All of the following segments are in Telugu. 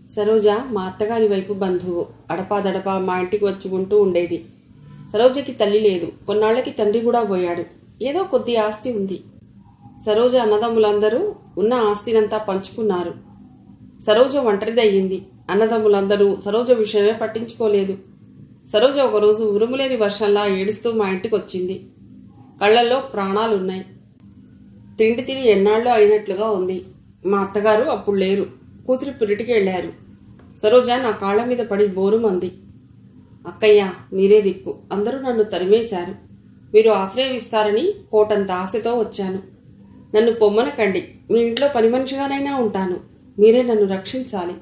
సరోజ మా అత్తగారి వైపు బంధువు అడపాదడపా మా ఇంటికి వచ్చి ఉంటూ ఉండేది సరోజకి తల్లి లేదు కొన్నాళ్లకి తండ్రి కూడా పోయాడు ఏదో కొద్ది ఆస్తి ఉంది సరోజ అన్నదమ్ములందరూ ఉన్న ఆస్తినంతా పంచుకున్నారు సరోజ ఒంటరిదయ్యింది అన్నదమ్ములందరూ సరోజ విషయమే పట్టించుకోలేదు సరోజ ఒకరోజు ఉరుములేని వర్షంలా ఏడుస్తూ మా ఇంటికి వచ్చింది కళ్ళల్లో ప్రాణాలున్నాయి తిండి తిని ఎన్నాళ్ళు అయినట్లుగా ఉంది మా అత్తగారు అప్పుడు లేరు కూతురి పురిటికి వెళ్ళారు సరోజ నా కాళ్ళ మీద పడి బోరుమంది అక్కయ్య మీరే దిక్కు అందరూ నన్ను తరిమేశారు మీరు ఆశ్రయం ఇస్తారని కోటంత ఆశతో వచ్చాను నన్ను పొమ్మనకండి మీ ఇంట్లో పని మనిషిగానైనా ఉంటాను మీరే నన్ను రక్షించాలి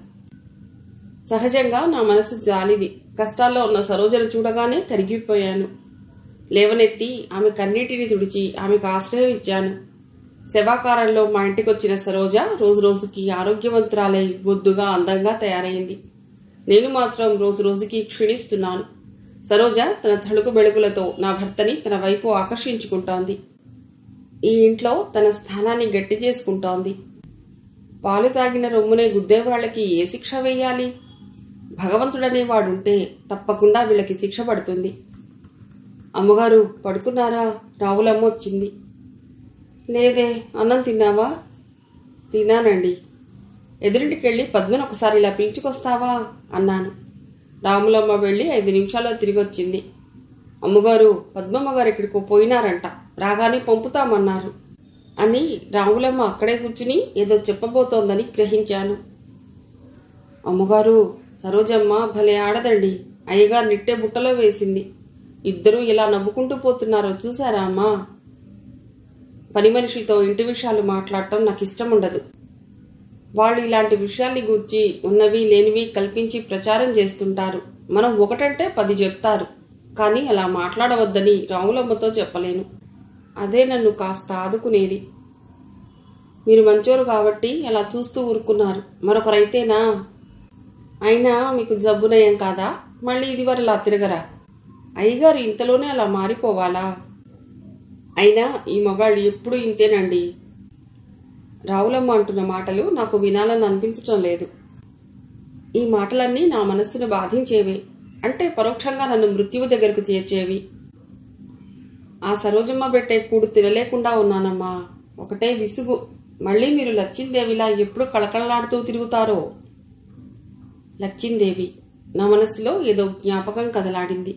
సహజంగా నా మనసు జాలిది కష్టాల్లో ఉన్న సరోజను చూడగానే కరిగిపోయాను లేవనెత్తి ఆమె కన్నీటిని తుడిచి ఆమెకు ఆశ్రయం ఇచ్చాను శవాకారంలో మా ఇంటికి వచ్చిన సరోజ రోజు రోజుకి ఆరోగ్యవంతురాలై బొద్దుగా అందంగా తయారైంది నేను మాత్రం రోజు రోజుకి క్షీణిస్తున్నాను సరోజ తన తడుకు బెళుకులతో నా భర్తని తన వైపు ఆకర్షించుకుంటోంది ఈ ఇంట్లో తన స్థానాన్ని గట్టి చేసుకుంటోంది పాలు తాగిన రొమ్మునే గుద్దేవాళ్లకి ఏ శిక్ష వేయాలి భగవంతుడనే వాడుంటే తప్పకుండా వీళ్ళకి శిక్ష పడుతుంది అమ్మగారు పడుకున్నారా రావులమ్మ వచ్చింది లేదే అన్నం తిన్నావా తిన్నానండి ఎదురింటికెళ్ళి పద్మను ఒకసారి ఇలా పిలుచుకొస్తావా అన్నాను రాములమ్మ వెళ్ళి ఐదు నిమిషాల్లో తిరిగి వచ్చింది అమ్మగారు పద్మమ్మ గారు ఇక్కడికి పోయినారంట రాగానే పంపుతామన్నారు అని రాములమ్మ అక్కడే కూర్చుని ఏదో చెప్పబోతోందని గ్రహించాను అమ్మగారు సరోజమ్మ భలే ఆడదండి అయ్యగారు నిట్టే బుట్టలో వేసింది ఇద్దరూ ఇలా నవ్వుకుంటూ పోతున్నారో చూసారా అమ్మా పని మనిషితో ఇంటి విషయాలు మాట్లాడటం నాకు ఇష్టం ఉండదు వాళ్ళు ఇలాంటి విషయాల్ని గూర్చి ఉన్నవి లేనివి కల్పించి ప్రచారం చేస్తుంటారు మనం ఒకటంటే పది చెప్తారు కానీ అలా మాట్లాడవద్దని రాములమ్మతో చెప్పలేను అదే నన్ను కాస్త ఆదుకునేది మీరు మంచోరు కాబట్టి అలా చూస్తూ ఊరుకున్నారు మరొకరైతేనా అయినా మీకు జబ్బునయం కాదా మళ్ళీ ఇదివరలా తిరగరా అయ్యగారు ఇంతలోనే అలా మారిపోవాలా అయినా ఈ మగాళ్ళు ఎప్పుడూ ఇంతేనండి రావులమ్మ అంటున్న మాటలు నాకు వినాలని అనిపించటం లేదు ఈ మాటలన్నీ నా మనస్సును బాధించేవే అంటే పరోక్షంగా నన్ను మృత్యువు దగ్గరకు చేర్చేవి ఆ సరోజమ్మ పెట్టే కూడు తినలేకుండా ఉన్నానమ్మా ఒకటే విసుగు మళ్ళీ మీరు లచ్చిందేవిలా ఎప్పుడు కళకళలాడుతూ తిరుగుతారో లచ్చిందేవి నా మనసులో ఏదో జ్ఞాపకం కదలాడింది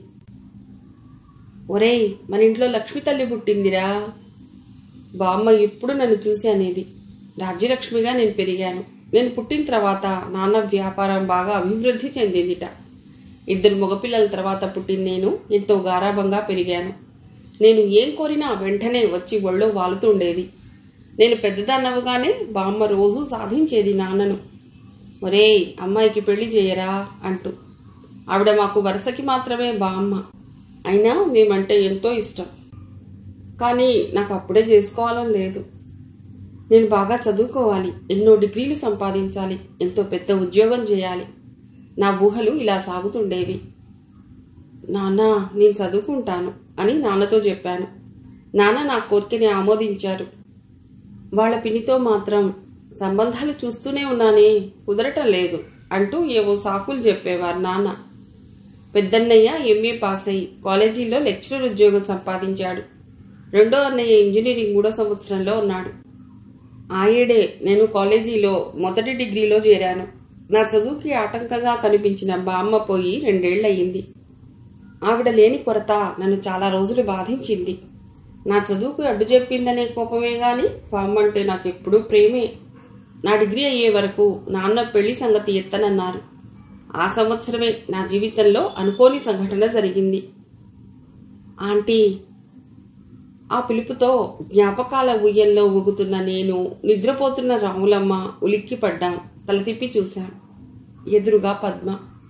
ఒరేయ్ మన ఇంట్లో లక్ష్మి తల్లి పుట్టిందిరా బామ్మ ఎప్పుడు నన్ను చూసి అనేది రాజ్యలక్ష్మిగా నేను పెరిగాను నేను పుట్టిన తర్వాత నాన్న వ్యాపారం బాగా అభివృద్ధి చెందిందిట ఇద్దరు మగపిల్లల తర్వాత పుట్టిన నేను ఎంతో గారాభంగా పెరిగాను నేను ఏం కోరినా వెంటనే వచ్చి ఒళ్ళో వాలుతుండేది నేను పెద్దదాన్నవగానే బామ్మ రోజు సాధించేది నాన్నను ఒరేయ్ అమ్మాయికి పెళ్లి చేయరా అంటూ ఆవిడ మాకు వరుసకి మాత్రమే బామ్మ అయినా మేమంటే ఎంతో ఇష్టం కానీ నాకు అప్పుడే చేసుకోవాలని లేదు నేను బాగా చదువుకోవాలి ఎన్నో డిగ్రీలు సంపాదించాలి ఎంతో పెద్ద ఉద్యోగం చేయాలి నా ఊహలు ఇలా సాగుతుండేవి నాన్న నేను చదువుకుంటాను అని నాన్నతో చెప్పాను నాన్న నా కోరికని ఆమోదించారు వాళ్ళ పినితో మాత్రం సంబంధాలు చూస్తూనే ఉన్నానే కుదరటం లేదు అంటూ ఏవో సాకులు చెప్పేవారు నాన్న పెద్దన్నయ్య ఎంఏ పాస్ అయి కాలేజీలో లెక్చరర్ ఉద్యోగం సంపాదించాడు రెండో అన్నయ్య ఇంజనీరింగ్ మూడో సంవత్సరంలో ఉన్నాడు ఆ ఏడే నేను కాలేజీలో మొదటి డిగ్రీలో చేరాను నా చదువుకి ఆటంకంగా కనిపించిన బామ్మ పోయి రెండేళ్లయ్యింది ఆవిడ లేని కొరత నన్ను చాలా రోజులు బాధించింది నా చదువుకు అడ్డు చెప్పిందనే కోపమే గాని బామ్మ అంటే నాకు ఎప్పుడూ ప్రేమే నా డిగ్రీ అయ్యే వరకు నాన్న పెళ్లి సంగతి ఎత్తనన్నారు ఆ సంవత్సరమే నా జీవితంలో అనుకోని సంఘటన జరిగింది ఆంటీ ఆ పిలుపుతో జ్ఞాపకాల ఉయ్యల్లో ఊగుతున్న నేను నిద్రపోతున్న రాములమ్మ ఉలిక్కి పడ్డాం తల తిప్పి చూశాం ఎదురుగా పద్మ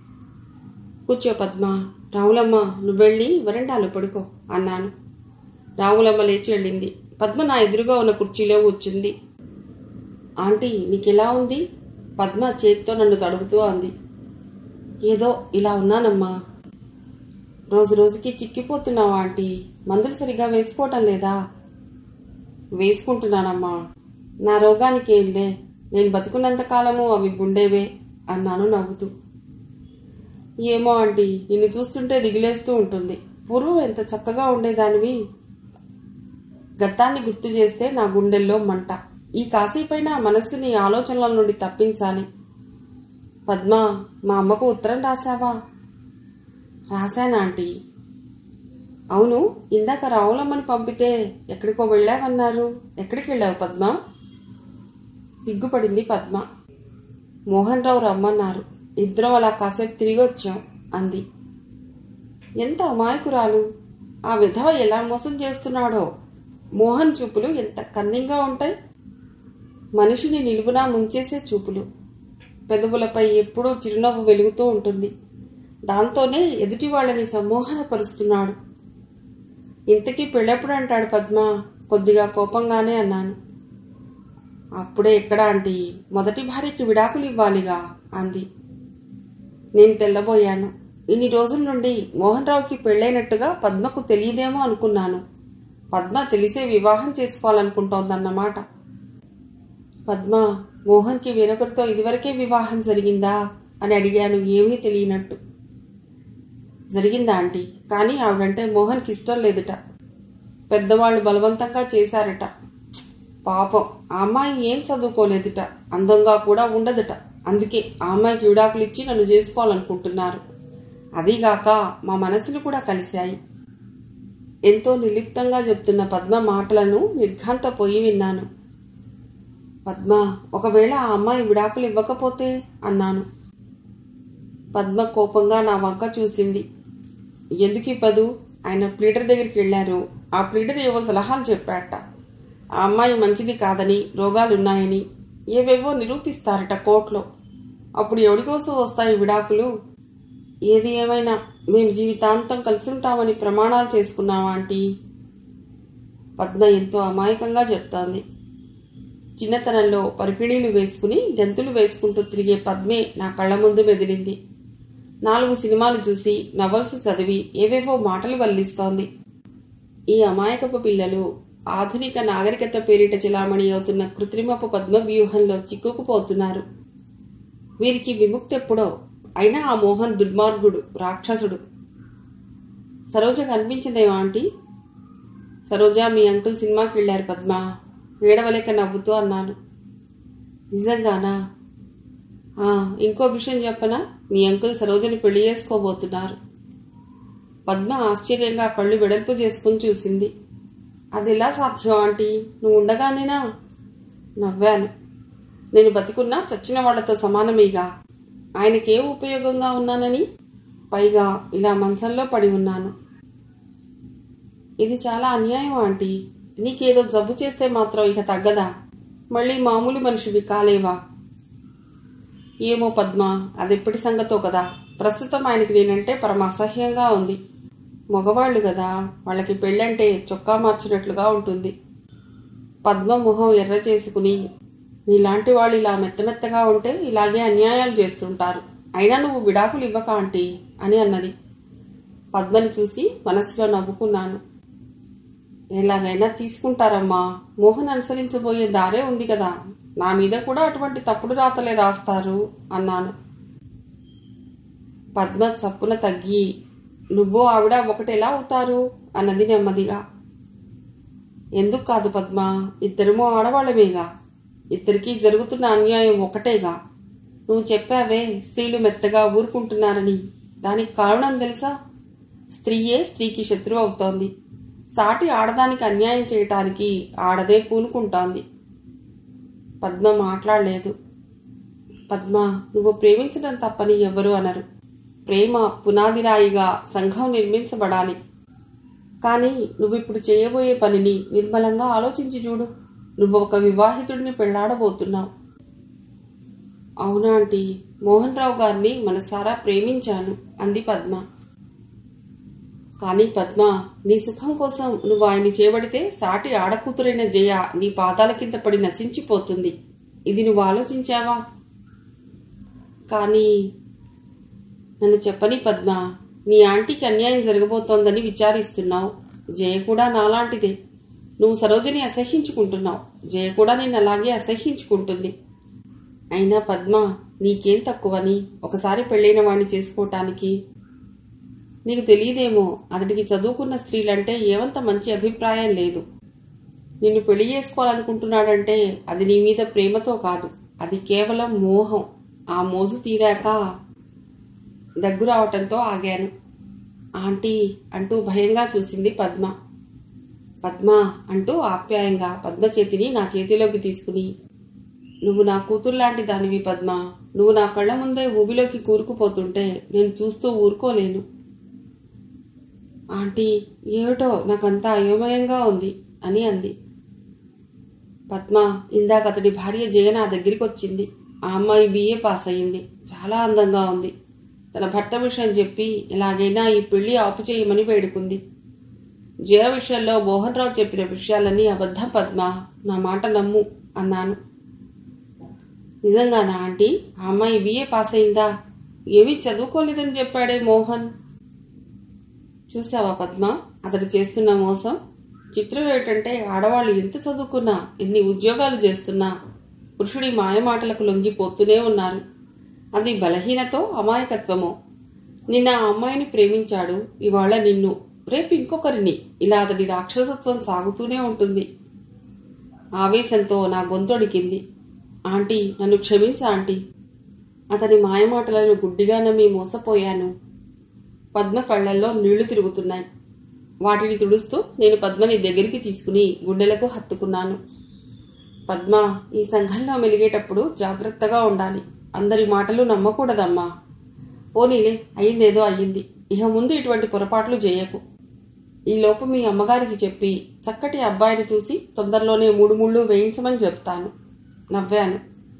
కూర్చో పద్మ రాములమ్మ నువ్వెళ్ళి వరండాలో పడుకో అన్నాను రాములమ్మ లేచి వెళ్ళింది పద్మ నా ఎదురుగా ఉన్న కుర్చీలో కూర్చుంది ఆంటీ నీకెలా ఉంది పద్మ చేతితో నన్ను తడుపుతూ అంది ఏదో ఇలా ఉన్నానమ్మా రోజు రోజుకి చిక్కిపోతున్నావా ఆంటీ మందులు సరిగా వేసుకోవటం లేదా వేసుకుంటున్నానమ్మా నా రోగానికి ఏంలే నేను బతుకున్నంత కాలము అవి గుండేవే అన్నాను నవ్వుతూ ఏమో ఆంటీ నిన్ను చూస్తుంటే దిగిలేస్తూ ఉంటుంది పూర్వం ఎంత చక్కగా ఉండేదానివి గతాన్ని గుర్తు చేస్తే నా గుండెల్లో మంట ఈ కాశీపైన మనస్సుని ఆలోచనల నుండి తప్పించాలి పద్మ మా అమ్మకు ఉత్తరం రాశావా రాశానా ఆంటీ అవును ఇందాక రావులమ్మని పంపితే ఎక్కడికో వెళ్ళావన్నారు ఎక్కడికి వెళ్ళావు పద్మ సిగ్గుపడింది పద్మ మోహన్ రావు రమ్మన్నారు ఇద్దరం అలా కాసేపు తిరిగి వచ్చాం అంది ఎంత అమాయకురాలు ఆ విధవ ఎలా మోసం చేస్తున్నాడో మోహన్ చూపులు ఎంత కన్నింగా ఉంటాయి మనిషిని నిలువునా ముంచేసే చూపులు పెదవులపై ఎప్పుడూ చిరునవ్వు వెలుగుతూ ఉంటుంది దాంతోనే ఎదుటి వాళ్ళని సమ్మోహనపరుస్తున్నాడు ఇంతకీ పెళ్ళెప్పుడు అంటాడు పద్మ కొద్దిగా కోపంగానే అన్నాను అప్పుడే ఎక్కడ ఆంటీ మొదటి భార్యకి విడాకులు ఇవ్వాలిగా అంది నేను తెల్లబోయాను ఇన్ని రోజుల నుండి మోహన్ రావుకి పెళ్ళైనట్టుగా పద్మకు తెలియదేమో అనుకున్నాను పద్మ తెలిసే వివాహం చేసుకోవాలనుకుంటోందన్నమాట పద్మ మోహన్కి వేరొకరితో ఇదివరకే వివాహం జరిగిందా అని అడిగాను ఏమీ తెలియనట్టు జరిగిందా ఆంటీ కానీ ఆవిడంటే మోహన్కి ఇష్టం లేదుట పెద్దవాళ్ళు బలవంతంగా చేశారట పాపం ఆ అమ్మాయి ఏం చదువుకోలేదుట అందంగా కూడా ఉండదుట అందుకే ఆ అమ్మాయికి విడాకులు ఇచ్చి నన్ను చేసుకోవాలనుకుంటున్నారు అదీగాక మా మనసులు కూడా కలిశాయి ఎంతో నిర్లిప్తంగా చెప్తున్న పద్మ మాటలను నిర్ఘాంతపోయి విన్నాను పద్మ ఒకవేళ ఆ అమ్మాయి విడాకులు ఇవ్వకపోతే అన్నాను పద్మ కోపంగా నా వంక చూసింది ఎందుకు ఇవ్వదు ఆయన ప్లీడర్ దగ్గరికి వెళ్ళారు ఆ ప్లీడర్ ఏవో సలహాలు చెప్పాట ఆ అమ్మాయి మంచిది కాదని రోగాలున్నాయని ఏవేవో నిరూపిస్తారట కోర్టులో అప్పుడు ఎవడి కోసం వస్తాయి విడాకులు ఏది ఏమైనా మేము జీవితాంతం కలిసి ఉంటామని ప్రమాణాలు చేసుకున్నామా ఆంటీ పద్మ ఎంతో అమాయకంగా చెప్తోంది చిన్నతనంలో పరికిణీలు వేసుకుని గంతులు వేసుకుంటూ తిరిగే పద్మే నా కళ్ళ ముందు మెదిలింది నాలుగు సినిమాలు చూసి నవల్స్ చదివి ఏవేవో మాటలు వల్లిస్తోంది ఈ అమాయకపు పిల్లలు ఆధునిక నాగరికత పేరిట చిలామణి అవుతున్న కృత్రిమపు పద్మ వ్యూహంలో చిక్కుకుపోతున్నారు వీరికి విముక్తి ఎప్పుడో అయినా ఆ మోహన్ దుర్మార్గుడు రాక్షసుడు సరోజ కనిపించిందేమో ఆంటీ సరోజ మీ అంకుల్ సినిమాకి వెళ్ళారు పద్మ ఏడవలేక నవ్వుతూ అన్నాను నిజంగానా ఆ, ఇంకో విషయం చెప్పనా మీ అంకుల్ సరోజని పెళ్లి చేసుకోబోతున్నారు పద్మ ఆశ్చర్యంగా కళ్ళు వెడల్పు చేసుకుని చూసింది అది ఎలా సాధ్యం ఆంటీ నువ్వు ఉండగానేనా నవ్వాను నేను బతికున్నా చచ్చిన వాళ్లతో సమానమేగా ఆయనకేం ఉపయోగంగా ఉన్నానని పైగా ఇలా మంచంలో పడి ఉన్నాను ఇది చాలా అన్యాయం ఆంటీ నీకేదో జబ్బు చేస్తే మాత్రం ఇక తగ్గదా మళ్ళీ మామూలు మనిషివి కాలేవా ఏమో పద్మ అదెప్పటి సంగతో కదా ప్రస్తుతం ఆయనకి నేనంటే పరమ అసహ్యంగా ఉంది మగవాళ్ళు కదా వాళ్ళకి పెళ్ళంటే చొక్కా మార్చినట్లుగా ఉంటుంది పద్మ మొహం ఎర్ర చేసుకుని నీలాంటి వాళ్ళు ఇలా మెత్తమెత్తగా ఉంటే ఇలాగే అన్యాయాలు చేస్తుంటారు అయినా నువ్వు విడాకులు ఇవ్వక ఆంటీ అని అన్నది పద్మని చూసి మనసులో నవ్వుకున్నాను ఎలాగైనా తీసుకుంటారమ్మా మోహన్ అనుసరించబోయే దారే ఉంది కదా నా మీద కూడా అటువంటి తప్పుడు రాతలే రాస్తారు అన్నాను పద్మ చప్పున తగ్గి నువ్వు ఆవిడ ఒకటెలా అవుతారు అన్నది నెమ్మదిగా ఎందుకు కాదు పద్మ ఇద్దరమో ఆడవాళ్ళమేగా ఇద్దరికీ జరుగుతున్న అన్యాయం ఒకటేగా నువ్వు చెప్పావే స్త్రీలు మెత్తగా ఊరుకుంటున్నారని దానికి కారణం తెలుసా స్త్రీయే స్త్రీకి శత్రువు అవుతోంది సాటి ఆడదానికి అన్యాయం చేయటానికి ఆడదే పూనుకుంటోంది పద్మ మాట్లాడలేదు పద్మ నువ్వు ప్రేమించడం తప్పని ఎవరు అనరు ప్రేమ పునాదిరాయిగా సంఘం నిర్మించబడాలి కానీ నువ్విప్పుడు చేయబోయే పనిని నిర్మలంగా ఆలోచించి చూడు నువ్వు ఒక వివాహితుడిని పెళ్లాడబోతున్నావు అవునా ఆంటీ మోహన్ రావు గారిని మనసారా ప్రేమించాను అంది పద్మ కానీ పద్మ నీ సుఖం కోసం నువ్వు ఆయన్ని చేపడితే సాటి ఆడకూతురైన జయ నీ పాదాల కింద పడి నశించిపోతుంది ఇది నువ్వు ఆలోచించావా కానీ నన్ను చెప్పని పద్మ నీ ఆంటీకి అన్యాయం జరగబోతోందని విచారిస్తున్నావు జయ కూడా నాలాంటిదే నువ్వు సరోజని అసహ్యించుకుంటున్నావు జయ కూడా నేను అలాగే అసహ్యించుకుంటుంది అయినా పద్మ నీకేం తక్కువని ఒకసారి పెళ్ళైన వాణ్ణి చేసుకోవటానికి నీకు తెలియదేమో అతడికి చదువుకున్న స్త్రీలంటే ఏమంత మంచి అభిప్రాయం లేదు నిన్ను పెళ్లి చేసుకోవాలనుకుంటున్నాడంటే అది నీ మీద ప్రేమతో కాదు అది కేవలం మోహం ఆ మోజు తీరాక దగ్గు రావటంతో ఆగాను ఆంటీ అంటూ భయంగా చూసింది పద్మ పద్మ అంటూ ఆప్యాయంగా పద్మ చేతిని నా చేతిలోకి తీసుకుని నువ్వు నా కూతుర్లాంటి దానివి పద్మ నువ్వు నా కళ్ళ ముందే ఊబిలోకి కూరుకుపోతుంటే నేను చూస్తూ ఊరుకోలేను ఆంటీ ఏమిటో నాకంతా అయోమయంగా ఉంది అని అంది పద్మ ఇందాక అతడి భార్య జయ నా దగ్గరికి వచ్చింది ఆ అమ్మాయి బిఏ పాస్ అయ్యింది చాలా అందంగా ఉంది తన భర్త విషయం చెప్పి ఎలాగైనా ఈ పెళ్లి ఆపు చేయమని వేడుకుంది జయ విషయంలో మోహన్ రావు చెప్పిన విషయాలన్నీ అబద్ధం పద్మ నా మాట నమ్ము అన్నాను నిజంగానా ఆంటీ ఆ అమ్మాయి బిఏ పాస్ అయిందా ఏమీ చదువుకోలేదని చెప్పాడే మోహన్ చూసావా పద్మ అతడు చేస్తున్న మోసం చిత్రం ఏమిటంటే ఆడవాళ్ళు ఎంత చదువుకున్నా ఎన్ని ఉద్యోగాలు చేస్తున్నా పురుషుడి మాయమాటలకు లొంగిపోతూనే ఉన్నారు అది బలహీనతో అమాయకత్వమో నిన్న ఆ అమ్మాయిని ప్రేమించాడు ఇవాళ నిన్ను రేపు ఇంకొకరిని ఇలా అతడి రాక్షసత్వం సాగుతూనే ఉంటుంది ఆవేశంతో నా గొంతొడికింది ఆంటీ నన్ను క్షమించ ఆంటీ అతని మాయమాటలను గుడ్డిగా నమ్మి మోసపోయాను పద్మ కళ్ళల్లో నీళ్లు తిరుగుతున్నాయి వాటిని తుడుస్తూ నేను పద్మని దగ్గరికి తీసుకుని గుండెలకు హత్తుకున్నాను పద్మ ఈ సంఘంలో మెలిగేటప్పుడు జాగ్రత్తగా ఉండాలి అందరి మాటలు నమ్మకూడదమ్మా పోనీలే అయిందేదో అయ్యింది ఇక ముందు ఇటువంటి పొరపాట్లు చేయకు ఈ లోపు మీ అమ్మగారికి చెప్పి చక్కటి అబ్బాయిని చూసి తొందరలోనే మూడు ముళ్ళు వేయించమని చెప్తాను నవ్వాను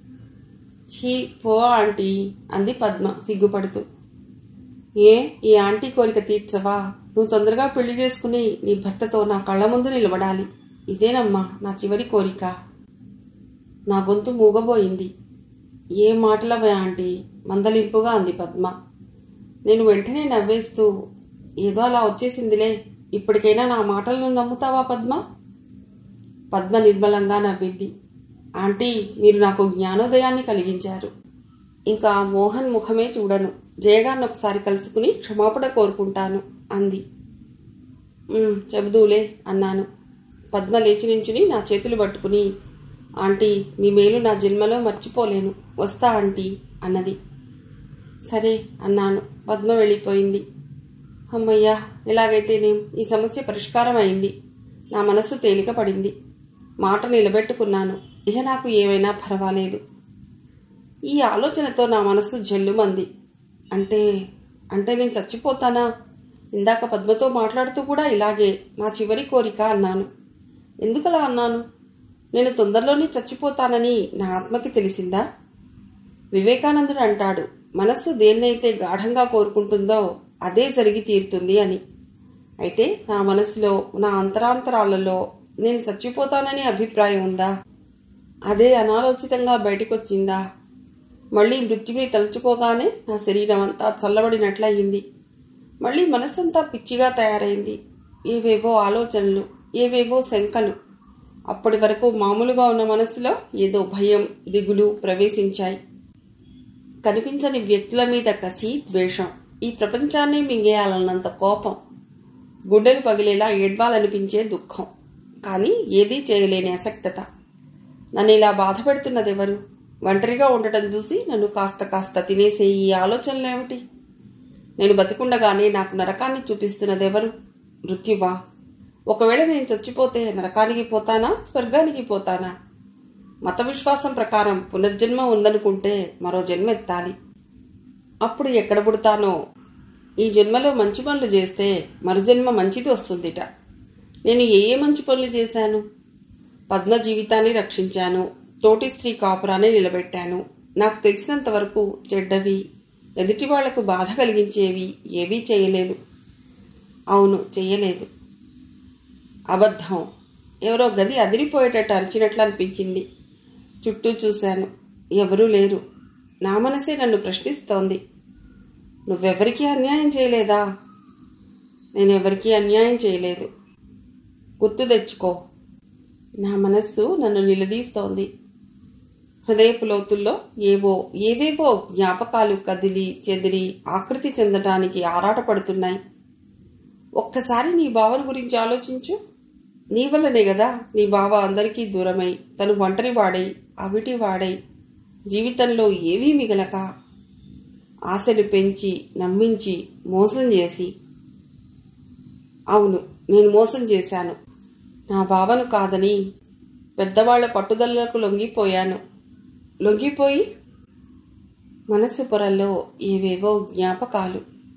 ఛీ పో ఆంటీ అంది పద్మ సిగ్గుపడుతూ ఏ ఈ ఆంటీ కోరిక తీర్చవా నువ్వు తొందరగా పెళ్లి చేసుకుని నీ భర్తతో నా కళ్ళ ముందు నిలబడాలి ఇదేనమ్మా నా చివరి కోరిక నా గొంతు మూగబోయింది ఏ మాటలవే ఆంటీ మందలింపుగా అంది పద్మ నేను వెంటనే నవ్వేస్తూ ఏదో అలా వచ్చేసిందిలే ఇప్పటికైనా నా మాటలను నమ్ముతావా పద్మ పద్మ నిర్మలంగా నవ్వింది ఆంటీ మీరు నాకు జ్ఞానోదయాన్ని కలిగించారు ఇంకా మోహన్ ముఖమే చూడను జయగారిని ఒకసారి కలుసుకుని క్షమాపణ కోరుకుంటాను అంది "ఉమ్, చెబుదూలే అన్నాను పద్మ లేచి నించుని నా చేతులు పట్టుకుని ఆంటీ మీ మేలు నా జన్మలో మర్చిపోలేను వస్తా ఆంటీ అన్నది సరే అన్నాను పద్మ వెళ్ళిపోయింది అమ్మయ్యా ఎలాగైతేనేం ఈ సమస్య పరిష్కారం అయింది నా మనస్సు తేలిక పడింది మాట నిలబెట్టుకున్నాను ఇక నాకు ఏమైనా పర్వాలేదు ఈ ఆలోచనతో నా మనస్సు జల్లుమంది అంటే అంటే నేను చచ్చిపోతానా ఇందాక పద్మతో మాట్లాడుతూ కూడా ఇలాగే నా చివరి కోరిక అన్నాను ఎందుకలా అన్నాను నేను తొందరలోనే చచ్చిపోతానని నా ఆత్మకి తెలిసిందా వివేకానందుడు అంటాడు మనస్సు దేన్నైతే గాఢంగా కోరుకుంటుందో అదే జరిగి తీరుతుంది అని అయితే నా మనసులో నా అంతరాంతరాలలో నేను చచ్చిపోతాననే అభిప్రాయం ఉందా అదే అనాలోచితంగా బయటకొచ్చిందా మళ్ళీ మృత్యుని తలుచుకోగానే నా శరీరం అంతా చల్లబడినట్లయింది మళ్ళీ మనస్సంతా పిచ్చిగా తయారైంది ఏవేవో ఆలోచనలు ఏవేవో శంకలు అప్పటి వరకు మామూలుగా ఉన్న మనసులో ఏదో భయం దిగులు ప్రవేశించాయి కనిపించని వ్యక్తుల మీద కసి ద్వేషం ఈ ప్రపంచాన్ని మింగేయాలన్నంత కోపం గుండెలు పగిలేలా ఏడ్వాలనిపించే దుఃఖం కానీ ఏదీ చేయలేని అసక్తత నన్ను ఇలా బాధపెడుతున్నదెవరు ఒంటరిగా ఉండటం చూసి నన్ను కాస్త కాస్త తినేసే ఈ ఆలోచనలేమిటి నేను బతికుండగానే నాకు నరకాన్ని చూపిస్తున్నదెవరు మృత్యువా ఒకవేళ నేను చచ్చిపోతే నరకానికి పోతానా స్వర్గానికి పోతానా మత విశ్వాసం ప్రకారం పునర్జన్మ ఉందనుకుంటే మరో జన్మ ఎత్తాలి అప్పుడు ఎక్కడ పుడతానో ఈ జన్మలో మంచి పనులు చేస్తే మరుజన్మ మంచిది వస్తుందిట నేను ఏ ఏ మంచి పనులు చేశాను పద్మ జీవితాన్ని రక్షించాను తోటి స్త్రీ కాపురాన్ని నిలబెట్టాను నాకు తెలిసినంత వరకు చెడ్డవి ఎదుటి వాళ్లకు బాధ కలిగించేవి ఏవీ చేయలేదు అవును చెయ్యలేదు అబద్ధం ఎవరో గది అదిరిపోయేటట్టు అరిచినట్లు అనిపించింది చుట్టూ చూశాను ఎవరూ లేరు నా మనసే నన్ను ప్రశ్నిస్తోంది నువ్వెవరికీ అన్యాయం చేయలేదా నేను ఎవరికీ అన్యాయం చేయలేదు గుర్తు తెచ్చుకో నా మనస్సు నన్ను నిలదీస్తోంది హృదయపు లోతుల్లో ఏవో ఏవేవో జ్ఞాపకాలు కదిలి చెదిరి ఆకృతి చెందటానికి ఆరాటపడుతున్నాయి ఒక్కసారి నీ భావన గురించి ఆలోచించు నీ వల్లనే కదా నీ బావ అందరికీ దూరమై తను ఒంటరి వాడై అవిటి వాడై జీవితంలో ఏవీ మిగలక ఆశలు పెంచి నమ్మించి మోసం చేసి అవును నేను మోసం చేశాను నా బావను కాదని పెద్దవాళ్ల పట్టుదలకు లొంగిపోయాను లొంగిపోయి మనస్సు పొరల్లో ఏవేవో జ్ఞాపకాలు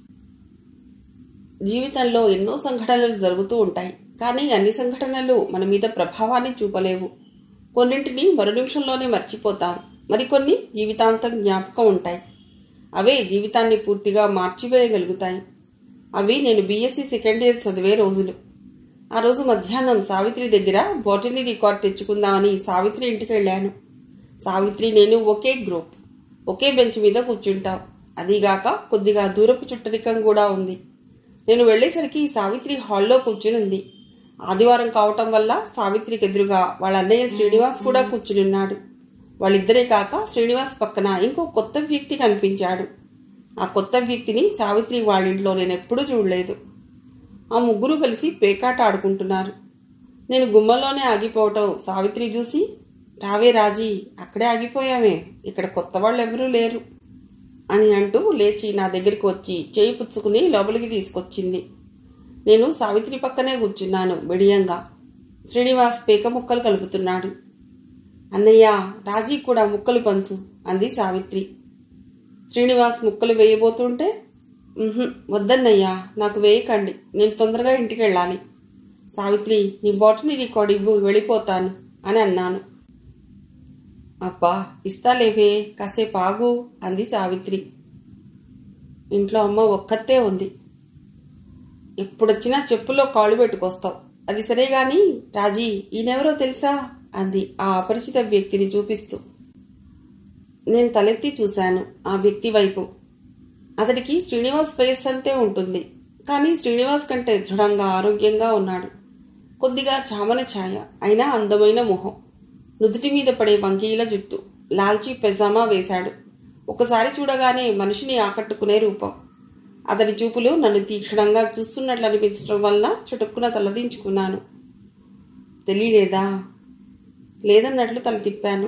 జీవితంలో ఎన్నో సంఘటనలు జరుగుతూ ఉంటాయి కానీ అన్ని సంఘటనలు మన మీద ప్రభావాన్ని చూపలేవు కొన్నింటిని మరు నిమిషంలోనే మర్చిపోతాం మరికొన్ని జీవితాంతం జ్ఞాపకం ఉంటాయి అవే జీవితాన్ని పూర్తిగా మార్చివేయగలుగుతాయి అవి నేను బీఎస్సీ సెకండ్ ఇయర్ చదివే రోజులు ఆ రోజు మధ్యాహ్నం సావిత్రి దగ్గర బోటనీ రికార్డ్ తెచ్చుకుందామని సావిత్రి ఇంటికి వెళ్ళాను సావిత్రి నేను ఒకే గ్రూప్ ఒకే బెంచ్ మీద కూర్చుంటాం అదీగాక కొద్దిగా దూరపు చుట్టరికం కూడా ఉంది నేను వెళ్ళేసరికి సావిత్రి హాల్లో కూర్చుని ఉంది ఆదివారం కావటం వల్ల సావిత్రికి ఎదురుగా వాళ్ళ అన్నయ్య శ్రీనివాస్ కూడా కూర్చునున్నాడు వాళ్ళిద్దరే కాక శ్రీనివాస్ పక్కన ఇంకో కొత్త వ్యక్తి కనిపించాడు ఆ కొత్త వ్యక్తిని సావిత్రి వాళ్ళింట్లో నేను ఎప్పుడూ చూడలేదు ఆ ముగ్గురు కలిసి పేకాట ఆడుకుంటున్నారు నేను గుమ్మలోనే ఆగిపోవటం సావిత్రి చూసి రావే రాజీ అక్కడే ఆగిపోయామే ఇక్కడ కొత్త వాళ్ళు ఎవరూ లేరు అని అంటూ లేచి నా దగ్గరికి వచ్చి చేయి పుచ్చుకుని లోపలికి తీసుకొచ్చింది నేను సావిత్రి పక్కనే కూర్చున్నాను బిడియంగా శ్రీనివాస్ పేక ముక్కలు కలుపుతున్నాడు అన్నయ్య రాజీ కూడా ముక్కలు పంచు అంది సావిత్రి శ్రీనివాస్ ముక్కలు వేయబోతుంటే "ఉహుం, వద్దన్నయ్యా నాకు వేయకండి నేను తొందరగా ఇంటికి వెళ్ళాలి సావిత్రి నీ బాటిని రికార్డ్ ఇవ్వు వెళ్ళిపోతాను అని అన్నాను అబ్బా ఇస్తాలేవే కాసేపు ఆగు అంది సావిత్రి ఇంట్లో అమ్మ ఒక్కతే ఉంది ఎప్పుడొచ్చినా చెప్పుల్లో కాళ్ళు పెట్టుకొస్తావు అది సరే గాని రాజీ ఈయనెవరో తెలుసా అంది ఆ అపరిచిత వ్యక్తిని చూపిస్తూ నేను తలెత్తి చూశాను ఆ వ్యక్తి వైపు అతడికి శ్రీనివాస్ ఫేస్ అంతే ఉంటుంది కానీ శ్రీనివాస్ కంటే దృఢంగా ఆరోగ్యంగా ఉన్నాడు కొద్దిగా చామన ఛాయ అయినా అందమైన మొహం నుదుటి మీద పడే వంకీల జుట్టు లాల్చీ పెజామా వేశాడు ఒకసారి చూడగానే మనిషిని ఆకట్టుకునే రూపం అతడి చూపులు నన్ను తీక్షణంగా చూస్తున్నట్లు అనిపించడం వల్ల చుటుక్కున తలదించుకున్నాను తెలియలేదా లేదన్నట్లు తల తిప్పాను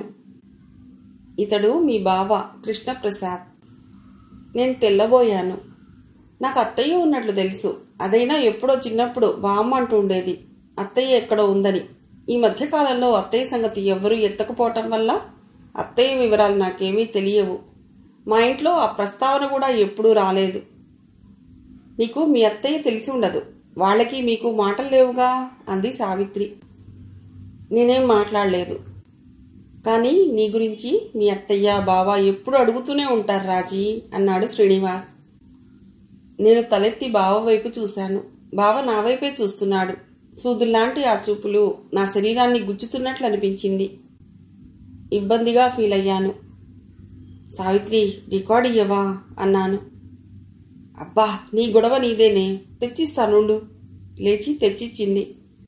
ఇతడు మీ బావ కృష్ణప్రసాద్ నేను తెల్లబోయాను నాకు అత్తయ్య ఉన్నట్లు తెలుసు అదైనా ఎప్పుడో చిన్నప్పుడు బామ్మ అంటూ ఉండేది అత్తయ్య ఎక్కడో ఉందని ఈ మధ్యకాలంలో అత్తయ్య సంగతి ఎవ్వరూ ఎత్తకపోవటం వల్ల అత్తయ్య వివరాలు నాకేమీ తెలియవు మా ఇంట్లో ఆ ప్రస్తావన కూడా ఎప్పుడూ రాలేదు నీకు మీ అత్తయ్య తెలిసి ఉండదు వాళ్ళకి మీకు మాటలు లేవుగా అంది సావిత్రి నేనేం మాట్లాడలేదు కానీ నీ గురించి మీ అత్తయ్య బావ ఎప్పుడు అడుగుతూనే ఉంటారు రాజీ అన్నాడు శ్రీనివాస్ నేను తలెత్తి బావ వైపు చూశాను బావ నా వైపే చూస్తున్నాడు సూదుల్లాంటి ఆ చూపులు నా శరీరాన్ని గుచ్చుతున్నట్లు అనిపించింది ఇబ్బందిగా ఫీల్ అయ్యాను సావిత్రి రికార్డ్ ఇయ్యవా అన్నాను అబ్బా నీ గొడవ నీదేనే తెచ్చిస్తానుండు లేచి తెచ్చిచ్చింది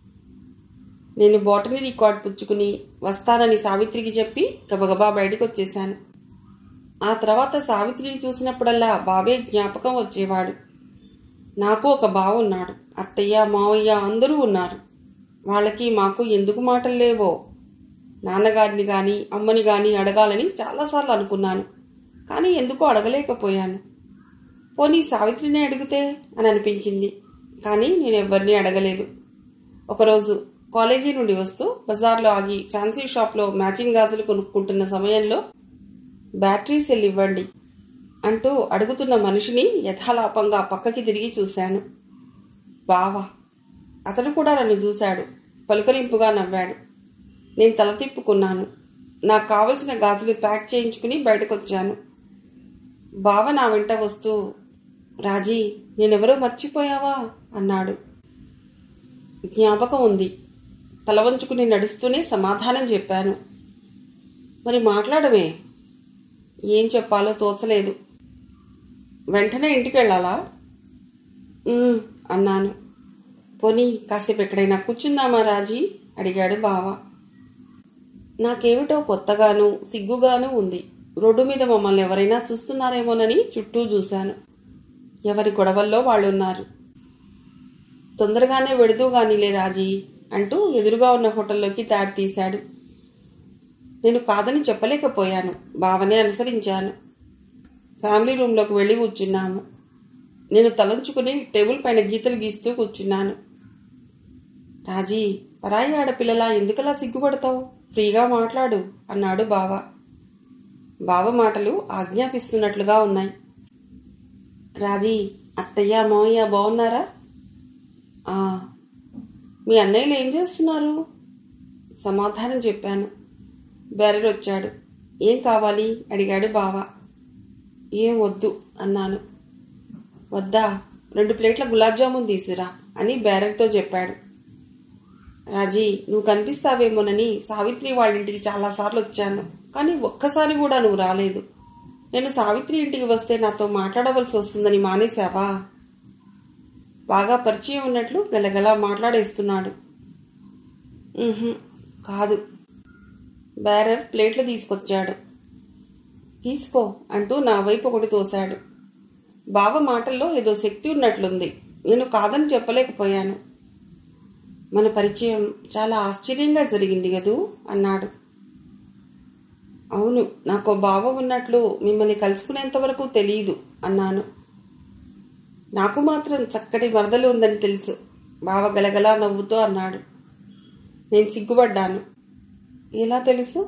నేను బాటనీ రికార్డ్ పుచ్చుకుని వస్తానని సావిత్రికి చెప్పి గబగబా బయటకు వచ్చేశాను ఆ తర్వాత సావిత్రిని చూసినప్పుడల్లా బాబే జ్ఞాపకం వచ్చేవాడు నాకు ఒక బావ ఉన్నాడు అత్తయ్య మావయ్య అందరూ ఉన్నారు వాళ్ళకి మాకు ఎందుకు మాటలు లేవో నాన్నగారిని గాని అమ్మని గాని అడగాలని చాలాసార్లు అనుకున్నాను కానీ ఎందుకో అడగలేకపోయాను పోనీ సావిత్రిని అడిగితే అని అనిపించింది కానీ నేను ఎవరిని అడగలేదు ఒకరోజు కాలేజీ నుండి వస్తూ బజార్లో ఆగి ఫ్యాన్సీ షాప్లో మ్యాచింగ్ గాజులు కొనుక్కుంటున్న సమయంలో బ్యాటరీ సెల్ ఇవ్వండి అంటూ అడుగుతున్న మనిషిని యథాలాపంగా పక్కకి తిరిగి చూశాను బావా అతడు కూడా నన్ను చూశాడు పలుకరింపుగా నవ్వాడు నేను తల తిప్పుకున్నాను నాకు కావలసిన గాజులు ప్యాక్ చేయించుకుని బయటకొచ్చాను బావ నా వెంట వస్తూ రాజీ నేనెవరో మర్చిపోయావా అన్నాడు జ్ఞాపకం ఉంది తల వంచుకుని నడుస్తూనే సమాధానం చెప్పాను మరి మాట్లాడమే ఏం చెప్పాలో తోచలేదు వెంటనే ఇంటికి వెళ్ళాలా "ఉమ్," అన్నాను పోనీ కాసేపు ఎక్కడైనా కూర్చుందామా రాజీ అడిగాడు బావ నాకేమిటో కొత్తగాను సిగ్గుగాను ఉంది రోడ్డు మీద మమ్మల్ని ఎవరైనా చూస్తున్నారేమోనని చుట్టూ చూశాను ఎవరి గొడవల్లో వాళ్ళున్నారు తొందరగానే వెడుతూ గానిలే రాజీ అంటూ ఎదురుగా ఉన్న హోటల్లోకి దారి తీశాడు నేను కాదని చెప్పలేకపోయాను బావనే అనుసరించాను ఫ్యామిలీ రూమ్లోకి వెళ్ళి కూర్చున్నాము నేను తలంచుకుని టేబుల్ పైన గీతలు గీస్తూ కూర్చున్నాను రాజీ పరాయి ఆడపిల్లలా ఎందుకలా సిగ్గుపడతావు ఫ్రీగా మాట్లాడు అన్నాడు బావ బావ మాటలు ఆజ్ఞాపిస్తున్నట్లుగా ఉన్నాయి రాజీ అత్తయ్య మావయ్య బాగున్నారా "ఆ." మీ అన్నయ్యలు ఏం చేస్తున్నారు సమాధానం చెప్పాను బెరర్ వచ్చాడు ఏం కావాలి అడిగాడు బావ ఏం వద్దు అన్నాను వద్దా రెండు ప్లేట్ల గులాబ్ జామున్ తీసురా అని బేరర్తో చెప్పాడు రాజీ నువ్వు కనిపిస్తావేమోనని సావిత్రి వాళ్ళ ఇంటికి చాలాసార్లు వచ్చాను కానీ ఒక్కసారి కూడా నువ్వు రాలేదు నేను సావిత్రి ఇంటికి వస్తే నాతో మాట్లాడవలసి వస్తుందని మానేశావా బాగా పరిచయం ఉన్నట్లు గలగలా మాట్లాడేస్తున్నాడు "ఉహుం, కాదు బేరర్ ప్లేట్లు తీసుకొచ్చాడు తీసుకో అంటూ నా వైపు ఒకటి తోశాడు బావ మాటల్లో ఏదో శక్తి ఉన్నట్లుంది నేను కాదని చెప్పలేకపోయాను మన పరిచయం చాలా ఆశ్చర్యంగా జరిగింది కదూ అన్నాడు అవును నాకు బావ ఉన్నట్లు మిమ్మల్ని కలుసుకునేంత వరకు తెలియదు అన్నాను నాకు మాత్రం చక్కటి వరదలు ఉందని తెలుసు బావ గలగలా నవ్వుతూ అన్నాడు నేను సిగ్గుపడ్డాను ఎలా తెలుసు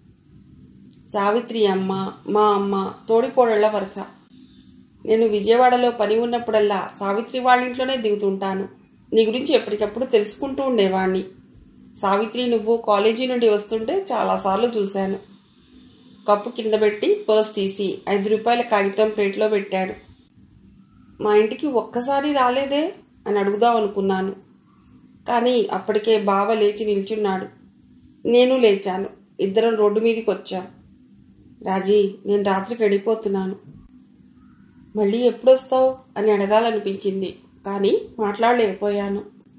సావిత్రి అమ్మ మా అమ్మ తోడికోడళ్ల వరుస నేను విజయవాడలో పని ఉన్నప్పుడల్లా సావిత్రి వాళ్ళ ఇంట్లోనే దిగుతుంటాను నీ గురించి ఎప్పటికప్పుడు తెలుసుకుంటూ ఉండేవాణ్ణి సావిత్రి నువ్వు కాలేజీ నుండి వస్తుంటే చాలాసార్లు చూశాను కప్పు కింద పెట్టి పర్స్ తీసి ఐదు రూపాయల కాగితం ప్లేట్లో పెట్టాడు మా ఇంటికి ఒక్కసారి రాలేదే అని అడుగుదాం అనుకున్నాను కానీ అప్పటికే బావ లేచి నిల్చున్నాడు నేను లేచాను ఇద్దరం రోడ్డు మీదకి వచ్చాం రాజీ నేను రాత్రికి వెళ్ళిపోతున్నాను మళ్ళీ ఎప్పుడొస్తావు అని అడగాలనిపించింది కానీ మాట్లాడలేకపోయాను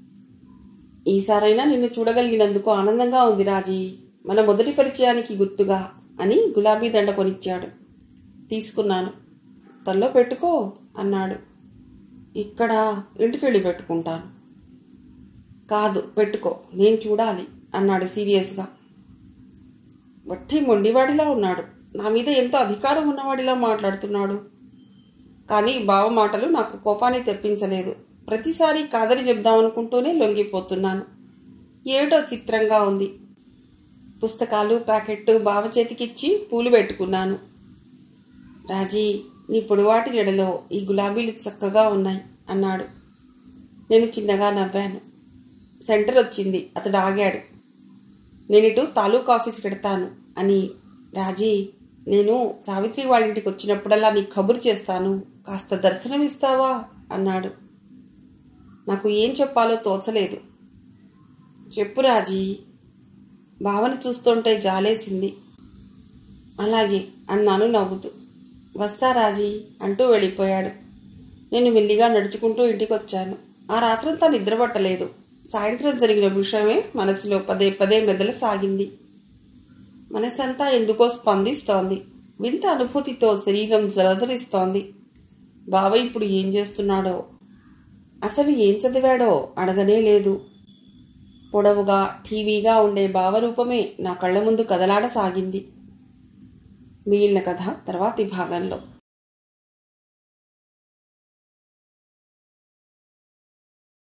ఈసారైనా నిన్ను చూడగలిగినందుకు ఆనందంగా ఉంది రాజీ మన మొదటి పరిచయానికి గుర్తుగా అని గులాబీ దండ కొనిచ్చాడు తీసుకున్నాను తల్లో పెట్టుకో అన్నాడు ఇక్కడ ఇంటికెళ్ళి పెట్టుకుంటాను కాదు పెట్టుకో నేను చూడాలి అన్నాడు సీరియస్గా వట్టి మొండివాడిలా ఉన్నాడు నా మీద ఎంతో అధికారం ఉన్నవాడిలా మాట్లాడుతున్నాడు కానీ బావ మాటలు నాకు కోపాన్ని తెప్పించలేదు ప్రతిసారి కాదని చెప్దామనుకుంటూనే లొంగిపోతున్నాను ఏమిటో చిత్రంగా ఉంది పుస్తకాలు ప్యాకెట్ బావ చేతికిచ్చి పూలు పెట్టుకున్నాను రాజీ నీ పొడివాటి జడలో ఈ గులాబీలు చక్కగా ఉన్నాయి అన్నాడు నేను చిన్నగా నవ్వాను సెంటర్ వచ్చింది అతడు ఆగాడు నేను ఇటు తాలూకా ఆఫీస్కి పెడతాను అని రాజీ నేను సావిత్రి వాళ్ళ ఇంటికి వచ్చినప్పుడల్లా నీకు కబురు చేస్తాను కాస్త దర్శనం ఇస్తావా అన్నాడు నాకు ఏం చెప్పాలో తోచలేదు చెప్పు రాజీ భావన చూస్తుంటే జాలేసింది అలాగే అన్నాను నవ్వుతూ వస్తా రాజీ అంటూ వెళ్ళిపోయాడు నేను మెల్లిగా నడుచుకుంటూ ఇంటికి వచ్చాను ఆ రాత్రంతా నిద్రపట్టలేదు సాయంత్రం జరిగిన విషయమే మనసులో పదే పదే మెదల సాగింది మనసంతా ఎందుకో స్పందిస్తోంది వింత అనుభూతితో శరీరం జలధరిస్తోంది బావ ఇప్పుడు ఏం చేస్తున్నాడో అసలు ఏం చదివాడో అడగనే లేదు పొడవుగా టీవీగా ఉండే భావరూపమే నా కళ్ళ ముందు కదలాడసాగింది మిగిలిన కథ తర్వాతి భాగంలో